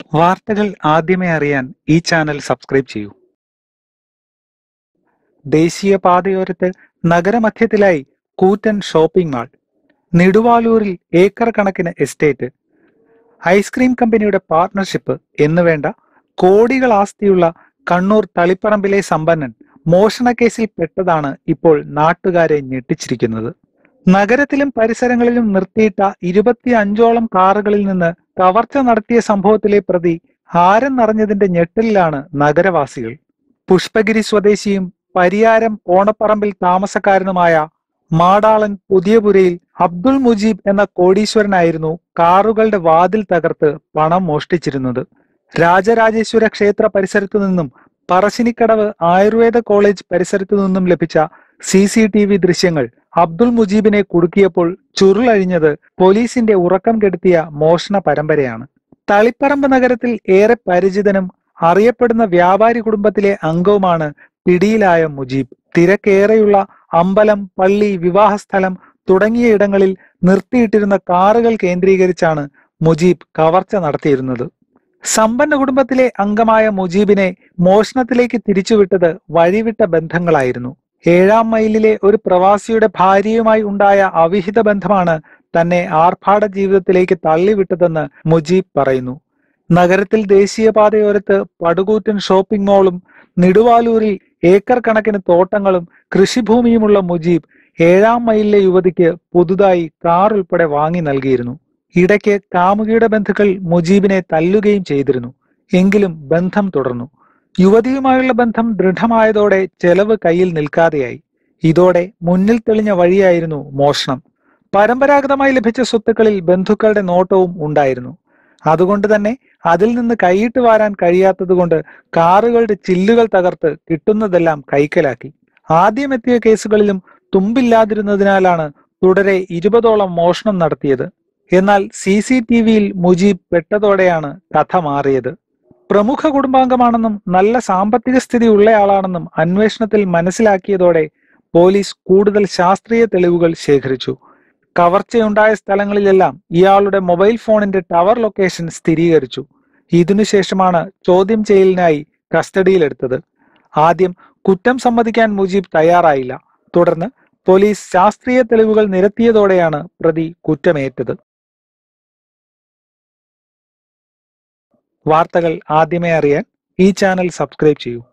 വാർത്തകൾ ആദ്യമേ അറിയാൻ ഈ ചാനൽ സബ്സ്ക്രൈബ് ചെയ്യൂ ദേശീയ പാതയോരത്ത് നഗരമധ്യത്തിലായി കൂറ്റൻ ഷോപ്പിംഗ് മാൾ നെടുവാലൂരിൽ ഏക്കർ കണക്കിന് എസ്റ്റേറ്റ് ഐസ്ക്രീം കമ്പനിയുടെ പാർട്ട്ണർഷിപ്പ് എന്നുവേണ്ട കോടികൾ ആസ്തിയുള്ള കണ്ണൂർ തളിപ്പറമ്പിലെ സമ്പന്നൻ മോഷണക്കേസിൽ പെട്ടതാണ് ഇപ്പോൾ നാട്ടുകാരെ ഞെട്ടിച്ചിരിക്കുന്നത് നഗരത്തിലും പരിസരങ്ങളിലും നിർത്തിയിട്ട ഇരുപത്തി അഞ്ചോളം കാറുകളിൽ നിന്ന് കവർച്ച നടത്തിയ സംഭവത്തിലെ പ്രതി ആരെന്നറിഞ്ഞതിന്റെ ഞെട്ടലിലാണ് നഗരവാസികൾ പുഷ്പഗിരി സ്വദേശിയും പരിയാരം ഓണപ്പറമ്പിൽ താമസക്കാരനുമായ മാടാളൻ പുതിയപുരയിൽ അബ്ദുൾ മുജീബ് എന്ന കോടീശ്വരനായിരുന്നു കാറുകളുടെ വാതിൽ തകർത്ത് പണം മോഷ്ടിച്ചിരുന്നത് രാജരാജേശ്വര ക്ഷേത്ര പരിസരത്തു നിന്നും പറശ്ശിനിക്കടവ് ആയുർവേദ കോളേജ് പരിസരത്തു നിന്നും ലഭിച്ച സി സി ടി വി ദൃശ്യങ്ങൾ അബ്ദുൾ മുജീബിനെ കുടുക്കിയപ്പോൾ ചുരുളഴിഞ്ഞത് പോലീസിന്റെ ഉറക്കം കെടുത്തിയ മോഷണ പരമ്പരയാണ് തളിപ്പറമ്പ് നഗരത്തിൽ ഏറെ പരിചിതനും അറിയപ്പെടുന്ന വ്യാപാരി കുടുംബത്തിലെ അംഗവുമാണ് പിടിയിലായ മുജീബ് തിരക്കേറെയുള്ള അമ്പലം പള്ളി വിവാഹസ്ഥലം തുടങ്ങിയ ഇടങ്ങളിൽ നിർത്തിയിട്ടിരുന്ന കാറുകൾ കേന്ദ്രീകരിച്ചാണ് മുജീബ് കവർച്ച നടത്തിയിരുന്നത് സമ്പന്ന കുടുംബത്തിലെ അംഗമായ മുജീബിനെ മോഷണത്തിലേക്ക് തിരിച്ചുവിട്ടത് വഴിവിട്ട ബന്ധങ്ങളായിരുന്നു ഏഴാം മൈലിലെ ഒരു പ്രവാസിയുടെ ഭാര്യയുമായി ഉണ്ടായ അവിഹിത ബന്ധമാണ് തന്നെ ആർഭാട ജീവിതത്തിലേക്ക് തള്ളിവിട്ടതെന്ന് മുജീബ് പറയുന്നു നഗരത്തിൽ ദേശീയപാതയോരത്ത് പടുകൂറ്റൻ ഷോപ്പിംഗ് മാളും നെടുവാലൂരിൽ ഏക്കർ കണക്കിന് തോട്ടങ്ങളും കൃഷിഭൂമിയുമുള്ള മുജീബ് ഏഴാം മൈലിലെ യുവതിക്ക് പുതുതായി കാർ ഉൾപ്പെടെ വാങ്ങി നൽകിയിരുന്നു ഇടയ്ക്ക് കാമുകിയുടെ ബന്ധുക്കൾ മുജീബിനെ തല്ലുകയും ചെയ്തിരുന്നു എങ്കിലും ബന്ധം തുടർന്നു യുവതിയുമായുള്ള ബന്ധം ദൃഢമായതോടെ ചെലവ് കയ്യിൽ നിൽക്കാതെയായി ഇതോടെ മുന്നിൽ തെളിഞ്ഞ വഴിയായിരുന്നു മോഷണം പരമ്പരാഗതമായി ലഭിച്ച സ്വത്തുക്കളിൽ ബന്ധുക്കളുടെ നോട്ടവും ഉണ്ടായിരുന്നു അതുകൊണ്ട് തന്നെ അതിൽ നിന്ന് കൈയിട്ട് വാരാൻ കഴിയാത്തതുകൊണ്ട് കാറുകളുടെ ചില്ലുകൾ തകർത്ത് കിട്ടുന്നതെല്ലാം കൈക്കലാക്കി ആദ്യം എത്തിയ കേസുകളിലും തുമ്പില്ലാതിരുന്നതിനാലാണ് തുടരെ ഇരുപതോളം മോഷണം നടത്തിയത് എന്നാൽ സി സി ടി വിയിൽ മുജീബ് പെട്ടതോടെയാണ് കഥ മാറിയത് പ്രമുഖ കുടുംബാംഗമാണെന്നും നല്ല സാമ്പത്തിക സ്ഥിതി ഉള്ളയാളാണെന്നും അന്വേഷണത്തിൽ മനസ്സിലാക്കിയതോടെ പോലീസ് കൂടുതൽ ശാസ്ത്രീയ തെളിവുകൾ ശേഖരിച്ചു കവർച്ചയുണ്ടായ സ്ഥലങ്ങളിലെല്ലാം ഇയാളുടെ മൊബൈൽ ഫോണിന്റെ ടവർ ലൊക്കേഷൻ സ്ഥിരീകരിച്ചു ഇതിനുശേഷമാണ് ചോദ്യം ചെയ്യലിനായി കസ്റ്റഡിയിലെടുത്തത് ആദ്യം കുറ്റം സമ്മതിക്കാൻ മുജീബ് തയ്യാറായില്ല തുടർന്ന് പോലീസ് ശാസ്ത്രീയ തെളിവുകൾ നിരത്തിയതോടെയാണ് പ്രതി കുറ്റമേറ്റത് വാർത്തകൾ ആദ്യമേ അറിയാൻ ഈ ചാനൽ സബ്സ്ക്രൈബ് ചെയ്യൂ